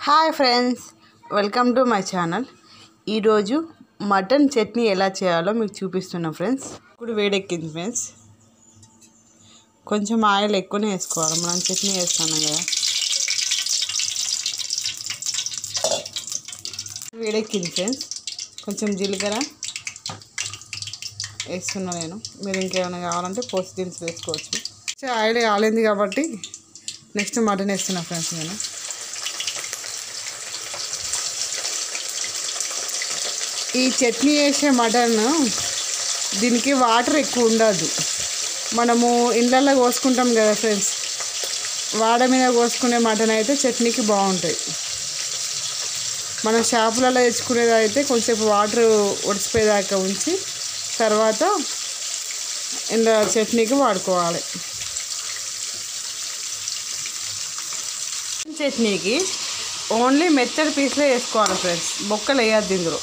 hi friends welcome to my channel ఈరోజు mutton chutney ఎలా చేయాలో మీకు చూపిస్తున్నా ఫ్రెండ్స్ ఇప్పుడు వేడెక్కింది ఫ్రెండ్స్ కొంచెం ఆయిల్ ఎక్కువనే వేసుకోవాలి మనం చట్నీ వేస్తున్నాం కదా వేడెక్కింది ఫ్రెండ్స్ కొంచెం జీలకర్ర వేస్తున్నా నేను మీరు ఇంకేమైనా కావాలంటే పోసి దినుసులు వేసుకోవచ్చు ఆయిల్ కాలింది కాబట్టి నెక్స్ట్ మటన్ వేస్తున్నా ఫ్రెండ్స్ నేను ఈ చట్నీ వేసే మటన్ దీనికి వాటర్ ఎక్కువ ఉండదు మనము ఇండ్లల్లో కోసుకుంటాం కదా ఫ్రెండ్స్ వాడ మీద కోసుకునే మటన్ అయితే చట్నీకి బాగుంటాయి మనం షాపులలో తెచ్చుకునేది అయితే కొంచెంసేపు వాటర్ ఒడిసిపోయేదాకా ఉంచి తర్వాత ఇందులో చట్నీకి వాడుకోవాలి చట్నీకి ఓన్లీ మెత్తడి పీస్లే వేసుకోవాలి ఫ్రెండ్స్ బొక్కలు వేయద్దు ఇందులో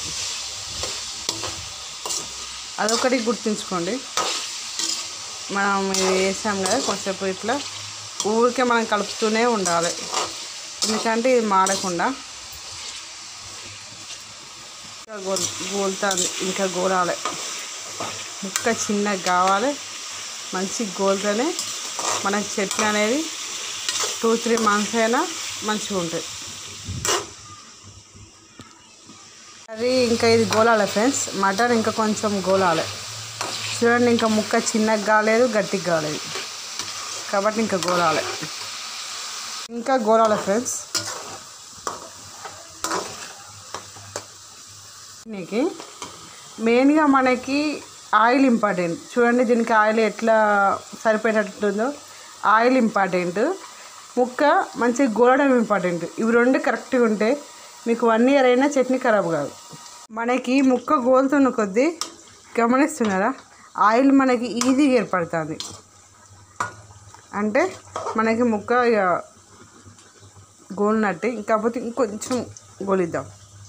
అదొకటి గుర్తుంచుకోండి మనం ఇది వేసాం కదా కొంచెంసేపు ఇట్లా ఊరికే మనం కలుపుతూనే ఉండాలి ఎందుకంటే ఇది మాడకుండా ఇంకా గోల్ గోలుతుంది ఇంకా గోలాలి ముక్క చిన్నగా కావాలి మంచి గోలుతూనే మనకి చట్నీ అనేది టూ త్రీ మంత్స్ అయినా మంచిగా ఉంటుంది అది ఇంకా ఇది గోలాలి ఫ్రెండ్స్ మటన్ ఇంకా కొంచెం గోలాలి చూడండి ఇంకా ముక్క చిన్నగా కాలేదు గట్టిగా కాలేదు కాబట్టి ఇంకా గోలాలి ఇంకా గోలాలి ఫ్రెండ్స్ దీనికి మెయిన్గా మనకి ఆయిల్ ఇంపార్టెంట్ చూడండి దీనికి ఆయిల్ ఎట్లా సరిపోయేటట్టుందో ఆయిల్ ఇంపార్టెంట్ ముక్క మంచిగా గోలడం ఇంపార్టెంట్ ఇవి రెండు కరెక్ట్గా ఉంటే మీకు వన్ ఇయర్ అయినా చట్నీ ఖరాబ్ కాదు మనకి ముక్క గోలుతున్న కొద్దీ గమనిస్తున్నారా ఆయిల్ మనకి ఈజీగా ఏర్పడుతుంది అంటే మనకి ముక్క ఇక గోలినట్టు కాకపోతే ఇంకొంచెం గోలిద్దాం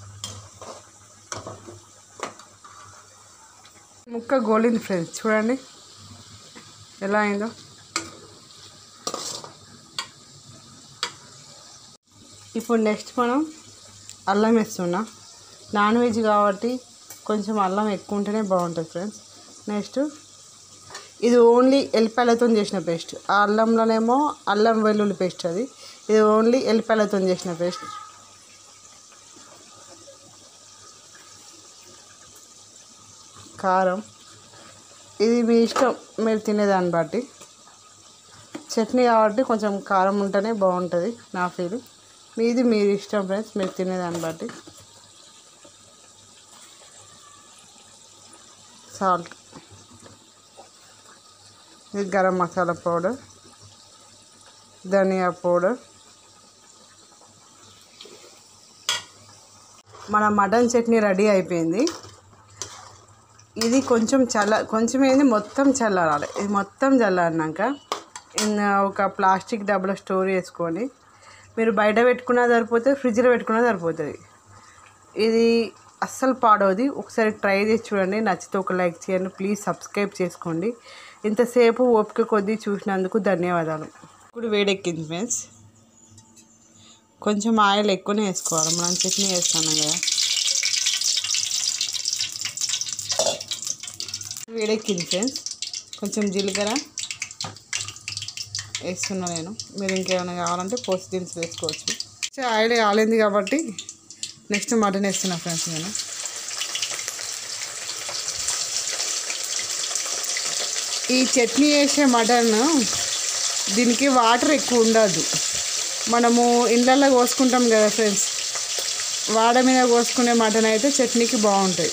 ముక్క గోలింది ఫ్రెండ్స్ చూడండి ఎలా అయిందో ఇప్పుడు నెక్స్ట్ మనం అల్లం వేస్తున్నా నాన్ వెజ్ కాబట్టి కొంచెం అల్లం ఎక్కువ ఉంటేనే బాగుంటుంది ఫ్రెండ్స్ నెక్స్ట్ ఇది ఓన్లీ ఎల్లిపాయలతో చేసిన పేస్ట్ ఆ అల్లంలోనేమో అల్లం వెల్లుల్లి పేస్ట్ అది ఇది ఓన్లీ ఎల్లిపాయలతో చేసిన పేస్ట్ కారం ఇది మీ ఇష్టం మీరు తినేదాన్ని బట్టి చట్నీ కాబట్టి కొంచెం కారం ఉంటేనే బాగుంటుంది నా ఫీల్ మీది మీరు ఇష్టం ఫ్రెండ్స్ మీరు తినేదాన్ని బట్టి సాల్ట్ ఇది గరం మసాలా పౌడర్ ధనియా పౌడర్ మన మటన్ చట్నీ రెడీ అయిపోయింది ఇది కొంచెం చల్ల కొంచెం ఏంది మొత్తం చల్లారాలి ఇది మొత్తం చల్లారినాక ఒక ప్లాస్టిక్ డబ్బాలో స్టోర్ చేసుకొని మీరు బయట పెట్టుకున్నా సరిపోతుంది ఫ్రిడ్జ్లో పెట్టుకున్నా సరిపోతుంది ఇది అస్సలు పాడవది ఒకసారి ట్రై చేసి చూడండి నచ్చితే ఒక లైక్ చేయండి ప్లీజ్ సబ్స్క్రైబ్ చేసుకోండి ఇంతసేపు ఓపిక కొద్దీ చూసినందుకు ధన్యవాదాలు ఇప్పుడు వేడెక్కింది ఫ్రెండ్స్ కొంచెం ఆయిల్ ఎక్కువనే వేసుకోవాలి మనం చట్నీ వేస్తున్నాం కదా వేడెక్కింది ఫ్రెండ్స్ కొంచెం జీలకర్ర వేస్తున్నా నేను మీరు ఇంకేమైనా కావాలంటే పోసి దినుసులు వేసుకోవచ్చు ఆయిల్ కాలింది కాబట్టి నెక్స్ట్ మటన్ వేస్తున్నా ఫ్రెండ్స్ నేను ఈ చట్నీ వేసే మటన్ దీనికి వాటర్ ఎక్కువ ఉండదు మనము ఇండ్లల్లో కోసుకుంటాం కదా ఫ్రెండ్స్ వాడ మీద కోసుకునే మటన్ అయితే చట్నీకి బాగుంటాయి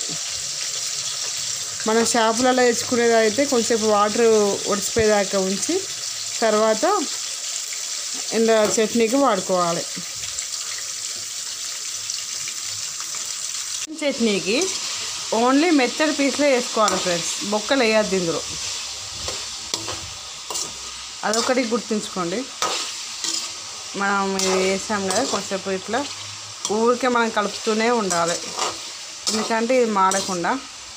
మనం షాపులలో తెచ్చుకునేది అయితే కొంచెంసేపు వాటర్ ఒడిసిపోయేదాకా ఉంచి తర్వాత ఇందులో చట్నీకి వాడుకోవాలి చట్నీకి ఓన్లీ మెత్తడి పీస్లే వేసుకోవాలి ఫ్రెండ్స్ బొక్కలు వేయద్దు ఇందులో అదొకటి గుర్తుంచుకోండి మనం ఇది వేసాం కదా కొంచెంసేపు ఇట్లా ఊరికే మనం కలుపుతూనే ఉండాలి ఎందుకంటే ఇది మాడకుండా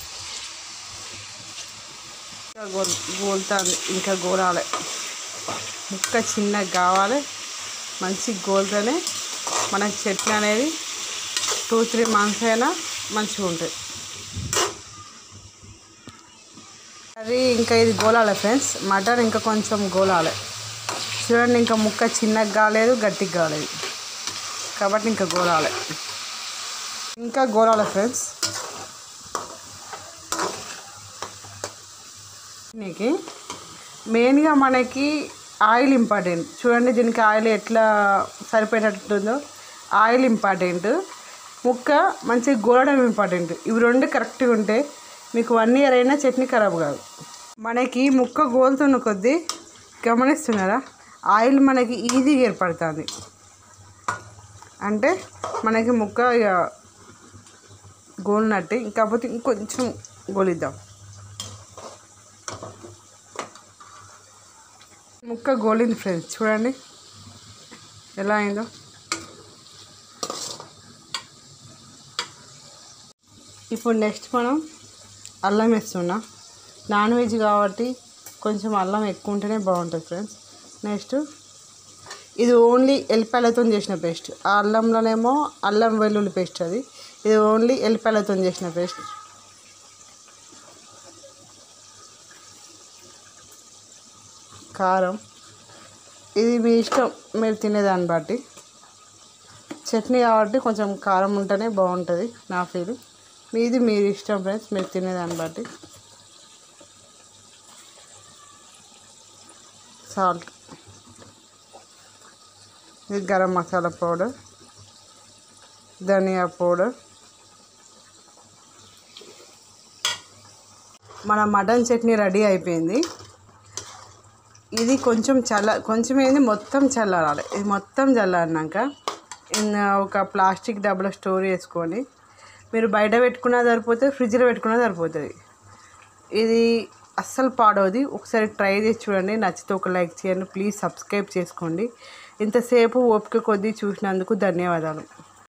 ఇంకా గోల్ గోలుతుంది ఇంకా గోలాలి ముక్క చిన్నగా కావాలి మంచి గోలుతూనే మనకి చట్నీ అనేది టూ త్రీ మంత్స్ అయినా మంచిగా ఉంటుంది అది ఇంకా ఇది గోలాలి ఫ్రెండ్స్ మటన్ ఇంకా కొంచెం గోలాలి చూడండి ఇంకా ముక్క చిన్నగా కాలేదు గట్టిగా కాలేదు కాబట్టి ఇంకా గోలాలి ఇంకా గోలాలి ఫ్రెండ్స్ నీకు మెయిన్గా మనకి ఆయిల్ ఇంపార్టెంట్ చూడండి దీనికి ఆయిల్ ఎట్లా సరిపోయేటట్టుందో ఆయిల్ ఇంపార్టెంట్ ముక్క మంచిగా గోలడం ఇంపార్టెంట్ ఇవి రెండు కరెక్ట్గా ఉంటే మీకు వన్ ఇయర్ అయినా చట్నీ ఖరాబ్ కాదు మనకి ముక్క గోలుతున్న కొద్దీ గమనిస్తున్నారా ఆయిల్ మనకి ఈజీగా ఏర్పడుతుంది అంటే మనకి ముక్క ఇక గోలినట్టే కాకపోతే ఇంకొంచెం గోలిద్దాం ముక్క గోలింది ఫ్రెండ్స్ చూడండి ఎలా అయిందో ఇప్పుడు నెక్స్ట్ మనం అల్లం వేస్తున్నా నాన్ వెజ్ కాబట్టి కొంచెం అల్లం ఎక్కువ ఉంటేనే బాగుంటుంది ఫ్రెండ్స్ నెక్స్ట్ ఇది ఓన్లీ ఎల్లిపాయలతో చేసిన పేస్ట్ ఆ అల్లంలోనేమో అల్లం వెల్లుల్లి పేస్ట్ అది ఇది ఓన్లీ ఎల్లిపాయలతో చేసిన పేస్ట్ కారం ఇది మీ ఇష్టం మీరు తినేదాన్ని బట్టి చట్నీ కాబట్టి కొంచెం కారం ఉంటేనే బాగుంటుంది నా ఫీల్ మీది మీరు ఇష్టం ఫ్రెండ్స్ మీరు తినేదాన్ని బట్టి సాల్ట్ ఇది గరం మసాలా పౌడర్ ధనియా పౌడర్ మన మటన్ చట్నీ రెడీ అయిపోయింది ఇది కొంచెం చల్ల కొంచెం ఏంది మొత్తం చల్లారాలి ఇది మొత్తం చల్లారినాక ఇన్ ఒక ప్లాస్టిక్ డబ్బాలో స్టోర్ చేసుకొని మీరు బయట పెట్టుకున్నా సరిపోతుంది ఫ్రిడ్జ్లో పెట్టుకున్నా సరిపోతుంది ఇది అస్సలు పాడవది ఒకసారి ట్రై చేసి చూడండి నచ్చితే ఒక లైక్ చేయండి ప్లీజ్ సబ్స్క్రైబ్ చేసుకోండి ఇంతసేపు ఓపిక కొద్దీ చూసినందుకు ధన్యవాదాలు